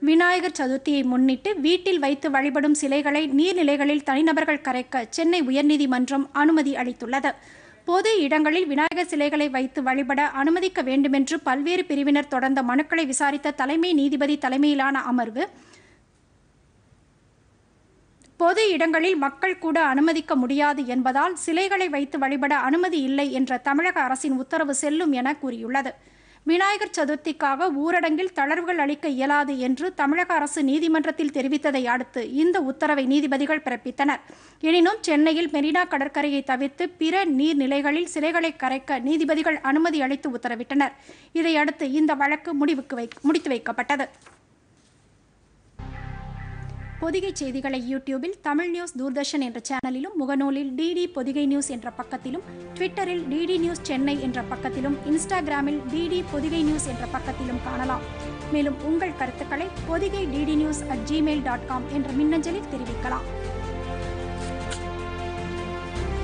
விநாயகர் சதுர்த்தியை முன்னிட்டு வீட்டில் வைத்து வழிபடும் சிலைகளை நீர்நிலைகளில் தனிநபர்கள் கரைக்க சென்னை உயர்நீதிமன்றம் அனுமதி அளித்துள்ளது பொது இடங்களில் விநாயகர் சிலைகளை வைத்து வழிபட அனுமதிக்க வேண்டுமென்று பல்வேறு பிரிவினர் தொடர்ந்த மனுக்களை விசாரித்த தலைமை நீதிபதி தலைமையிலான அமர்வு பொது இடங்களில் மக்கள் கூட அனுமதிக்க முடியாது என்பதால் சிலைகளை வைத்து வழிபட அனுமதி இல்லை என்ற தமிழக அரசின் உத்தரவு செல்லும் என கூறியுள்ளது விநாயகர் சதுர்த்திக்காக ஊரடங்கில் தளர்வுகள் அளிக்க இயலாது என்று தமிழக அரசு நீதிமன்றத்தில் தெரிவித்ததை அடுத்து இந்த உத்தரவை நீதிபதிகள் பிறப்பித்தனர் எனினும் சென்னையில் மெரினா கடற்கரையை தவிர்த்து பிற நீர்நிலைகளில் சிலைகளை கரைக்க நீதிபதிகள் அனுமதி அளித்து உத்தரவிட்டனர் இதையடுத்து இந்த வழக்கு முடிவுக்கு வை முடித்து வைக்கப்பட்டது பொதிகை செய்திகளை யூடியூபில் தமிழ் நியூஸ் தூர்தர்ஷன் என்ற சேனலிலும் முகநூலில் டிடி பொதிகை நியூஸ் என்ற பக்கத்திலும் ட்விட்டரில் டிடி நியூஸ் சென்னை என்ற பக்கத்திலும் இன்ஸ்டாகிராமில் டிடி பொதிகை நியூஸ் என்ற பக்கத்திலும் காணலாம் மேலும் உங்கள் கருத்துக்களை Pothigai DD news at Gmail dot com என்ற மின்னஞ்சலில் தெரிவிக்கலாம்